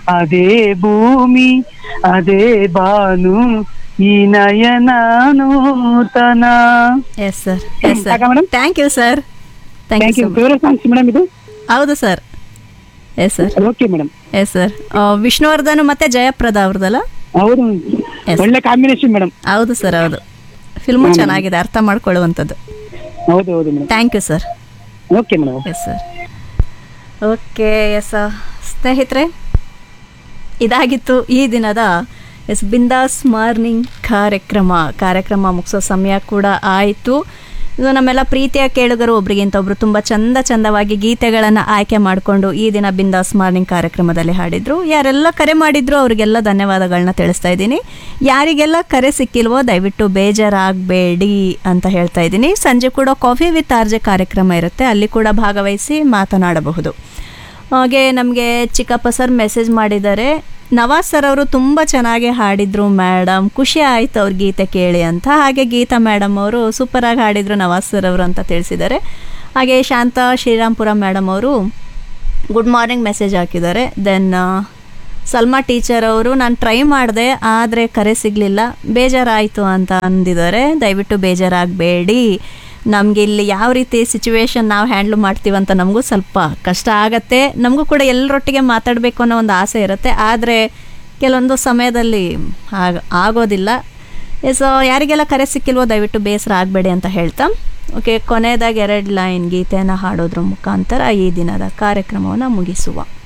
ಅದೇ ಭೂಮಿ ಅದೇ ಬಾನು ಈ ನಯನ ನೂತನ ಎಸ್ ಸರ್ ಎಸ್ ಸರ್ ಸಾಕಾ madam thank you sir thank thank you you favourite songs madam ಇದು ಹೌದು sir yes sir okay madam yes sir Vishnuvardhan ಮತ್ತೆ ಜಯಪ್ರದ ಅವ್ರದ್ದಲ್ಲ ಹೌದು Yes. ಒಳ್ಳೆ ಕಾಂಬಿನೇಷನ್ ಮೇಡಮ್ ಹೌದು ಸರ್ ಹೌದು ಫಿಲ್ಮು ಚೆನ್ನಾಗಿದೆ ಅರ್ಥ ಮಾಡ್ಕೊಳ್ಳುವಂಥದ್ದು ಹೌದು ಹೌದು madam thank you sir okay madam yes sir okay yes ಸ್ನೇಹಿತರೆ ಇದಾಗಿತ್ತು ಈ ದಿನದ ಎಸ್ ಬಿಂದಾಸ್ ಮಾರ್ನಿಂಗ್ ಕಾರ್ಯಕ್ರಮ ಕಾರ್ಯಕ್ರಮ ಮುಗಿಸೋ ಸಮಯ ಕೂಡ ಆಯಿತು ಇದು ನಮ್ಮೆಲ್ಲ ಪ್ರೀತಿಯ ಕೇಳುಗರು ಒಬ್ರಿಗಿಂತ ಒಬ್ರು ತುಂಬ ಚಂದ ಚಂದವಾಗಿ ಗೀತೆಗಳನ್ನು ಆಯ್ಕೆ ಮಾಡಿಕೊಂಡು ಈ ದಿನ ಬಿಂದಾಸ್ ಮಾರ್ನಿಂಗ್ ಕಾರ್ಯಕ್ರಮದಲ್ಲಿ ಹಾಡಿದ್ರು ಯಾರೆಲ್ಲ ಕರೆ ಮಾಡಿದ್ರು ಅವರಿಗೆಲ್ಲ ಧನ್ಯವಾದಗಳನ್ನ ತಿಳಿಸ್ತಾ ಇದ್ದೀನಿ ಯಾರಿಗೆಲ್ಲ ಕರೆ ಸಿಕ್ಕಿಲ್ವೋ ದಯವಿಟ್ಟು ಬೇಜಾರಾಗಬೇಡಿ ಅಂತ ಹೇಳ್ತಾ ಇದ್ದೀನಿ ಸಂಜೆ ಕೂಡ ಕಾಫಿ ವಿತ್ ಆರ್ಜೆ ಕಾರ್ಯಕ್ರಮ ಇರುತ್ತೆ ಅಲ್ಲಿ ಕೂಡ ಭಾಗವಹಿಸಿ ಮಾತನಾಡಬಹುದು ಹಾಗೆ ನಮಗೆ ಚಿಕ್ಕಪ್ಪ ಸರ್ ಮೆಸೇಜ್ ಮಾಡಿದ್ದಾರೆ ನವಾಜ್ ಸರ್ ಅವರು ತುಂಬ ಚೆನ್ನಾಗಿ ಹಾಡಿದ್ರು ಮೇಡಮ್ ಖುಷಿ ಆಯಿತು ಅವ್ರ ಗೀತೆ ಕೇಳಿ ಅಂತ ಹಾಗೆ ಗೀತಾ ಮೇಡಮ್ ಅವರು ಸೂಪರಾಗಿ ಹಾಡಿದ್ರು ನವಾಜ್ ಸರ್ ಅವರು ಅಂತ ತಿಳಿಸಿದ್ದಾರೆ ಹಾಗೆ ಶಾಂತ ಶ್ರೀರಾಮ್ಪುರ ಮೇಡಮ್ ಅವರು ಗುಡ್ ಮಾರ್ನಿಂಗ್ ಮೆಸೇಜ್ ಹಾಕಿದ್ದಾರೆ ದೆನ್ ಸಲ್ಮಾ ಟೀಚರ್ ಅವರು ನಾನು ಟ್ರೈ ಮಾಡಿದೆ ಆದರೆ ಕರೆ ಸಿಗಲಿಲ್ಲ ಬೇಜಾರಾಯಿತು ಅಂತ ಅಂದಿದ್ದಾರೆ ದಯವಿಟ್ಟು ಬೇಜಾರಾಗಬೇಡಿ ನಮಗೆ ಇಲ್ಲಿ ಯಾವ ರೀತಿ ಸಿಚುವೇಶನ್ ನಾವು ಹ್ಯಾಂಡ್ಲ್ ಮಾಡ್ತೀವಂತ ನಮಗೂ ಸ್ವಲ್ಪ ಕಷ್ಟ ಆಗತ್ತೆ ನಮಗೂ ಕೂಡ ಎಲ್ಲರೊಟ್ಟಿಗೆ ಮಾತಾಡಬೇಕು ಅನ್ನೋ ಒಂದು ಆಸೆ ಇರುತ್ತೆ ಆದರೆ ಕೆಲವೊಂದು ಸಮಯದಲ್ಲಿ ಆಗ ಆಗೋದಿಲ್ಲ ಸೊ ಯಾರಿಗೆಲ್ಲ ಕರೆ ಸಿಕ್ಕಿಲ್ವೋ ದಯವಿಟ್ಟು ಬೇಸರ ಆಗಬೇಡಿ ಅಂತ ಹೇಳ್ತಾ ಓಕೆ ಕೊನೆಯದಾಗಿ ಎರಡು ಲೈನ್ ಗೀತೆಯನ್ನು ಹಾಡೋದ್ರ ಮುಖಾಂತರ ಈ ದಿನದ ಕಾರ್ಯಕ್ರಮವನ್ನು ಮುಗಿಸುವ